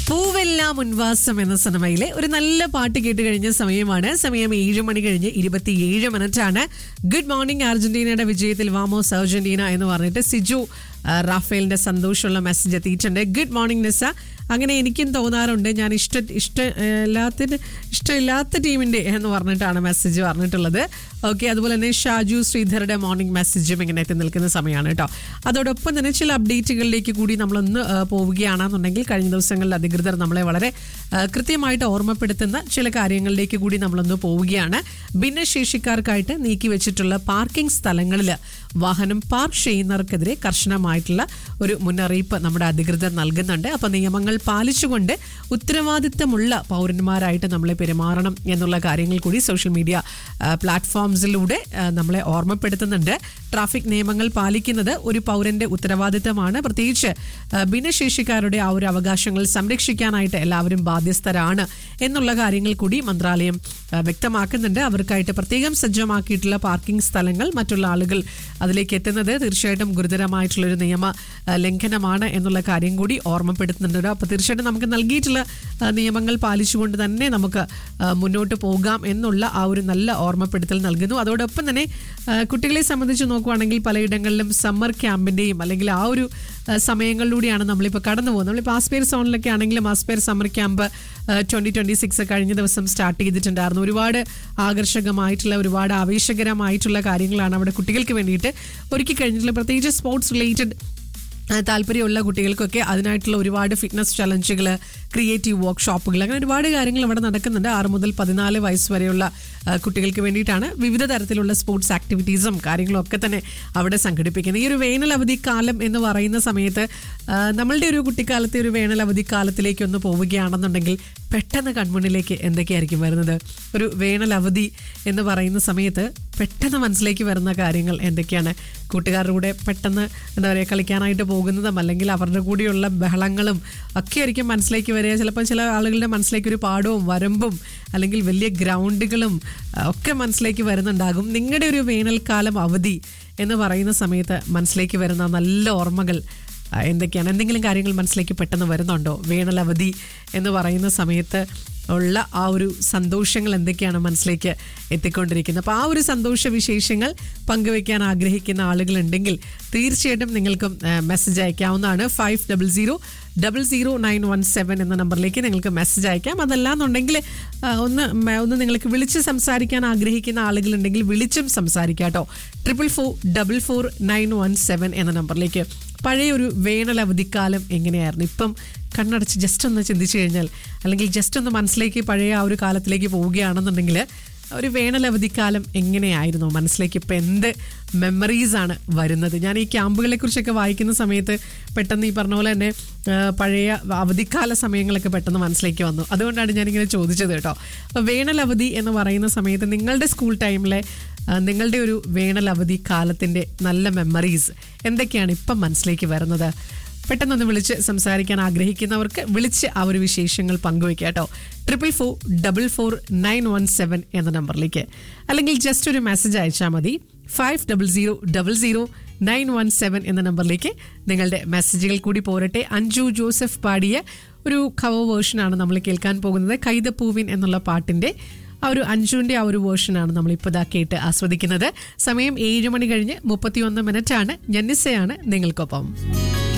പൂവെല്ലാം ഉൻവാസം എന്ന സിനിമയിലെ ഒരു നല്ല പാട്ട് കേട്ട് കഴിഞ്ഞ സമയമാണ് സമയം ഏഴ് മണി കഴിഞ്ഞ് ഇരുപത്തിയേഴ് മിനിറ്റ് ആണ് ഗുഡ് മോർണിംഗ് അർജന്റീനയുടെ വിജയത്തിൽ വാമോസ് അർജന്റീന എന്ന് പറഞ്ഞിട്ട് സിജു ആ, റാഫേലിന്റെ സന്തോഷമുള്ള മെസ്സേജ് എത്തിയിട്ടുണ്ട് ഗുഡ് മോർണിംഗ് നിസ അങ്ങനെ എനിക്കും തോന്നാറുണ്ട് ഞാൻ ഇഷ്ട ഇഷ്ട എല്ലാത്തിന് ഇഷ്ടമില്ലാത്ത ടീമിന്റെ എന്ന് പറഞ്ഞിട്ടാണ് മെസ്സേജ് പറഞ്ഞിട്ടുള്ളത് ഓക്കെ അതുപോലെ തന്നെ ഷാജു ശ്രീധരുടെ മോർണിംഗ് മെസ്സേജും ഇങ്ങനെ എത്തി നിൽക്കുന്ന സമയമാണ് കേട്ടോ അതോടൊപ്പം തന്നെ ചില അപ്ഡേറ്റുകളിലേക്ക് കൂടി നമ്മളൊന്ന് ആ, പോവുകയാണെന്നുണ്ടെങ്കിൽ കഴിഞ്ഞ ദിവസങ്ങളിൽ അധികൃതർ നമ്മളെ വളരെ ആ, കൃത്യമായിട്ട് ഓർമ്മപ്പെടുത്തുന്ന ചില കാര്യങ്ങളിലേക്ക് കൂടി നമ്മളൊന്ന് പോവുകയാണ് ഭിന്നശേഷിക്കാർക്കായിട്ട് നീക്കി വെച്ചിട്ടുള്ള പാർക്കിംഗ് സ്ഥലങ്ങളിൽ വാഹനം പാർക്ക് ചെയ്യുന്നവർക്കെതിരെ കർശനമായിട്ടുള്ള ഒരു മുന്നറിയിപ്പ് നമ്മുടെ അധികൃതർ നൽകുന്നുണ്ട് അപ്പൊ നിയമങ്ങൾ പാലിച്ചുകൊണ്ട് ഉത്തരവാദിത്തമുള്ള പൗരന്മാരായിട്ട് നമ്മളെ പെരുമാറണം എന്നുള്ള കാര്യങ്ങൾ കൂടി സോഷ്യൽ മീഡിയ ആ, പ്ലാറ്റ്ഫോംസിലൂടെ ആ, നമ്മളെ ഓർമ്മപ്പെടുത്തുന്നുണ്ട് ട്രാഫിക് നിയമങ്ങൾ പാലിക്കുന്നത് ഒരു പൗരന്റെ ഉത്തരവാദിത്തമാണ് പ്രത്യേകിച്ച് ആ, ഭിന്നശേഷിക്കാരുടെ ആ ഒരു അവകാശങ്ങൾ സംരക്ഷിക്കാനായിട്ട് എല്ലാവരും ബാധ്യസ്ഥരാണ് എന്നുള്ള കാര്യങ്ങൾ കൂടി മന്ത്രാലയം ആ, വ്യക്തമാക്കുന്നുണ്ട് അവർക്കായിട്ട് പ്രത്യേകം സജ്ജമാക്കിയിട്ടുള്ള പാർക്കിംഗ് സ്ഥലങ്ങൾ മറ്റുള്ള ആളുകൾ അതിലേക്ക് എത്തുന്നത് തീർച്ചയായിട്ടും ഗുരുതരമായിട്ടുള്ളൊരു നിയമ ആ, ലംഘനമാണ് എന്നുള്ള കാര്യം കൂടി ഓർമ്മപ്പെടുത്തുന്നുണ്ട് അപ്പോൾ തീർച്ചയായിട്ടും നമുക്ക് നൽകിയിട്ടുള്ള ആ, നിയമങ്ങൾ പാലിച്ചുകൊണ്ട് തന്നെ നമുക്ക് ആ, മുന്നോട്ട് പോകാം എന്നുള്ള ആ ഒരു നല്ല ഓർമ്മപ്പെടുത്തൽ നൽകുന്നു അതോടൊപ്പം തന്നെ ആ, കുട്ടികളെ സംബന്ധിച്ച് നോക്കുവാണെങ്കിൽ പലയിടങ്ങളിലും സമ്മർ ക്യാമ്പിൻ്റെയും അല്ലെങ്കിൽ ആ ഒരു ആ, സമയങ്ങളിലൂടെയാണ് നമ്മളിപ്പോൾ കടന്നു പോകുന്നത് നമ്മളിപ്പോൾ ആസ്പേർ സോണിലൊക്കെ ആണെങ്കിലും as per summer camp twenty twenty six കഴിഞ്ഞ ദിവസം സ്റ്റാർട്ട് ചെയ്തിട്ടുണ്ടായിരുന്നു ഒരുപാട് ആകർഷകമായിട്ടുള്ള ഒരുപാട് ആവേശകരമായിട്ടുള്ള കാര്യങ്ങളാണ് അവിടെ കുട്ടികൾക്ക് വേണ്ടിയിട്ട് ഒരുക്കി കഴിഞ്ഞിട്ടുള്ള പ്രത്യേകിച്ച് സ്പോർട്സ് റിലേറ്റഡ് താല്പര്യമുള്ള കുട്ടികൾക്കൊക്കെ അതിനായിട്ടുള്ള ഒരുപാട് ഫിറ്റ്നസ് ചലഞ്ചുകൾ ക്രിയേറ്റീവ് വർക്ക്ഷോപ്പുകൾ അങ്ങനെ ഒരുപാട് കാര്യങ്ങൾ ഇവിടെ നടക്കുന്നുണ്ട് ആറ് മുതൽ പതിനാല് വയസ്സ് വരെയുള്ള ആ, കുട്ടികൾക്ക് വേണ്ടിയിട്ടാണ് വിവിധ തരത്തിലുള്ള സ്പോർട്സ് ആക്ടിവിറ്റീസും കാര്യങ്ങളും ഒക്കെ തന്നെ അവിടെ സംഘടിപ്പിക്കുന്നത് ഈ ഒരു വേനൽ അവധി കാലം എന്ന് പറയുന്ന സമയത്ത് ആ, നമ്മളുടെ ഒരു കുട്ടിക്കാലത്തെ ഒരു വേനൽ അവധി കാലത്തിലേക്ക് ഒന്ന് പോവുകയാണെന്നുണ്ടെങ്കിൽ പെട്ടെന്ന് കൺമുന്നിലേക്ക് എന്തൊക്കെയായിരിക്കും വരുന്നത് ഒരു വേനൽ അവധി എന്ന് പറയുന്ന സമയത്ത് പെട്ടെന്ന് മനസ്സിലേക്ക് വരുന്ന കാര്യങ്ങൾ എന്തൊക്കെയാണ് കൂട്ടുകാരുടെ കൂടെ പെട്ടെന്ന് എന്താ പറയുക കളിക്കാനായിട്ട് പോകുന്നതും അല്ലെങ്കിൽ അവരുടെ കൂടെയുള്ള ബഹളങ്ങളും ഒക്കെ ആയിരിക്കും മനസ്സിലേക്ക് വരിക ചിലപ്പോൾ ചില ആളുകളുടെ മനസ്സിലേക്ക് ഒരു പാടവും വരമ്പും അല്ലെങ്കിൽ വലിയ ഗ്രൗണ്ടുകളും ആ, ഒക്കെ മനസ്സിലേക്ക് വരുന്നുണ്ടാകും നിങ്ങളുടെ ഒരു വേനൽക്കാലം അവധി എന്ന് പറയുന്ന സമയത്ത് മനസ്സിലേക്ക് വരുന്ന നല്ല ഓർമ്മകൾ ആ, എന്തൊക്കെയാണ് എന്തെങ്കിലും കാര്യങ്ങൾ മനസ്സിലേക്ക് പെട്ടെന്ന് വരുന്നുണ്ടോ വേനൽ അവധി എന്ന് പറയുന്ന സമയത്ത് ഉള്ള ആ ഒരു സന്തോഷങ്ങൾ എന്തൊക്കെയാണ് മനസ്സിലേക്ക് എത്തിക്കൊണ്ടിരിക്കുന്നത് അപ്പോൾ ആ ഒരു സന്തോഷ വിശേഷങ്ങൾ പങ്കുവെക്കാൻ ആഗ്രഹിക്കുന്ന ആളുകളുണ്ടെങ്കിൽ തീർച്ചയായിട്ടും നിങ്ങൾക്കും മെസ്സേജ് അയക്കാവുന്നതാണ് five double zero double zero nine one seven എന്ന നമ്പറിലേക്ക് നിങ്ങൾക്ക് മെസ്സേജ് അയക്കാം അതല്ലാന്നുണ്ടെങ്കിൽ ആ, ഒന്ന് മ- ഒന്ന് നിങ്ങൾക്ക് വിളിച്ച് സംസാരിക്കാൻ ആഗ്രഹിക്കുന്ന ആളുകളുണ്ടെങ്കിൽ വിളിച്ചും സംസാരിക്കാം കേട്ടോ triple four double four nine one seven എന്ന നമ്പറിലേക്ക് പഴയ ഒരു വേനൽ അവധിക്കാലം എങ്ങനെയായിരുന്നു ഇപ്പം കണ്ണടച്ച് ജസ്റ്റ് ഒന്ന് ചിന്തിച്ചു കഴിഞ്ഞാൽ അല്ലെങ്കിൽ ജസ്റ്റ് ഒന്ന് മനസ്സിലേക്ക് പഴയ ആ ഒരു കാലത്തിലേക്ക് പോവുകയാണെന്നുണ്ടെങ്കിൽ ഒരു വേനൽ അവധിക്കാലം എങ്ങനെയായിരുന്നു മനസ്സിലേക്ക് ഇപ്പം എന്ത് മെമ്മറീസ് ആണ് വരുന്നത് ഞാൻ ഈ ക്യാമ്പുകളെ കുറിച്ചൊക്കെ വായിക്കുന്ന സമയത്ത് പെട്ടെന്ന് ഈ പറഞ്ഞ പോലെ തന്നെ ആ, പഴയ അവധിക്കാല സമയങ്ങളൊക്കെ പെട്ടെന്ന് മനസ്സിലേക്ക് വന്നു അതുകൊണ്ടാണ് ഞാനിങ്ങനെ ചോദിച്ചത് കേട്ടോ അപ്പോൾ വേനൽ അവധി എന്ന് പറയുന്ന സമയത്ത് നിങ്ങളുടെ സ്കൂൾ ടൈമിലെ ആ, നിങ്ങളുടെ ഒരു വേനൽ അവധി കാലത്തിൻ്റെ നല്ല മെമ്മറീസ് എന്തൊക്കെയാണ് ഇപ്പം മനസ്സിലേക്ക് വരുന്നത് പെട്ടെന്നൊന്ന് വിളിച്ച് സംസാരിക്കാൻ ആഗ്രഹിക്കുന്നവർക്ക് വിളിച്ച് ആ ഒരു വിശേഷങ്ങൾ പങ്കുവയ്ക്കുക കേട്ടോ triple four double four nine one seven എന്ന നമ്പറിലേക്ക് അല്ലെങ്കിൽ ജസ്റ്റ് ഒരു മെസ്സേജ് അയച്ചാൽ മതി five double zero double zero nine one seven എന്ന നമ്പറിലേക്ക് നിങ്ങളുടെ മെസ്സേജുകൾ കൂടി പോരട്ടെ അഞ്ജു ജോസഫ് പാടിയ ഒരു കവർ വേർഷനാണ് നമ്മൾ കേൾക്കാൻ പോകുന്നത് കൈതപ്പൂവിൻ എന്നുള്ള പാട്ടിൻ്റെ ആ ഒരു അഞ്ജുവിൻ്റെ ആ ഒരു വേർഷനാണ് നമ്മൾ ഇപ്പോൾ ഇതാ കേട്ട് ആസ്വദിക്കുന്നത് സമയം ഏഴ് മണി കഴിഞ്ഞ് മുപ്പത്തിയൊന്ന് മിനിറ്റാണ് ഞന്നിസയാണ് നിങ്ങൾക്കൊപ്പം